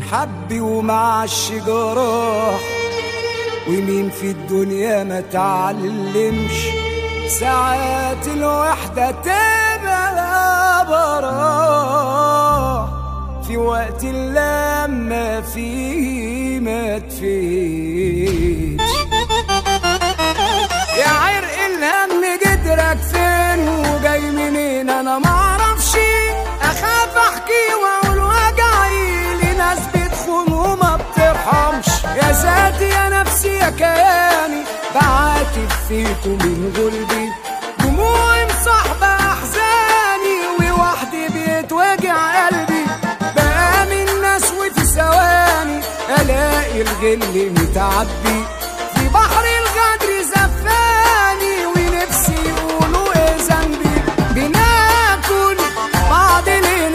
حب ومعش جراح ومين في الدنيا ما تعلمش ساعات الوحدة تبقى براح في وقت لما فيه ما تفيدش يا عرق الهم جدرك فين وجاي منين انا معرفش اخاف احكي واقول وجعي لناس بتخون وما بترحمش يا ذاتي يا نفسي يا كياني بعاتب فيكم من غلبي دموعي مصاحبة احزاني ووحدي بيتوجع قلبي بقى من ناس وفي ثواني الاقي الغل متعبي في بحر الغدر زفاني ونفسي يقولوا ايه ذنبي بناكل بعض ليه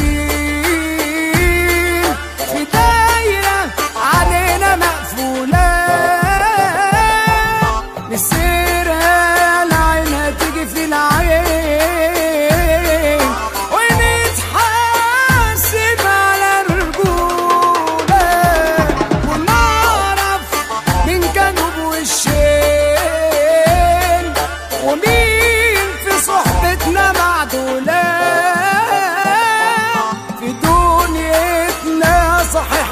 ناسيين في دايرة علينا مقفولة نسيرها العين هتيجي في العين ونتحاسب على الرجولة ونعرف مين كانوا بوشين ومين في صحبتنا معدولة في دنيتنا صحيح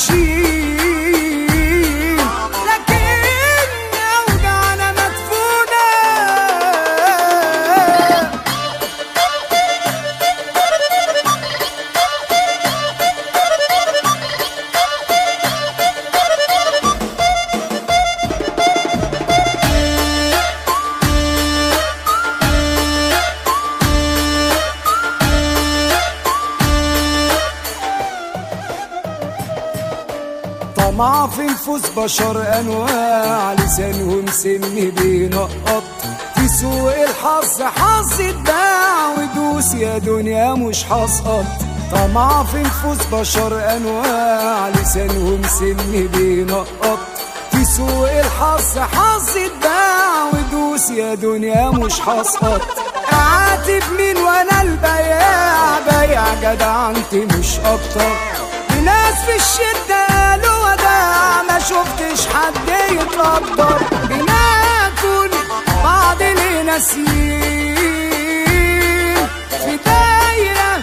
عايشين لكن أوجعنا مدفونة طمع في نفوس بشر انواع لسانهم سم بينقط في سوق الحظ حظ اتباع ودوس يا دنيا مش هسقط طمع في نفوس بشر انواع لسانهم سم بينقط في سوق الحظ حظ اتباع ودوس يا دنيا مش هسقط اعاتب مين وانا البياع بيع جدع انت مش اكتر ناس في الشدة قالوا وداع ما شفتش حد يتقدر بناكل بعض ليه ناسيين في دايرة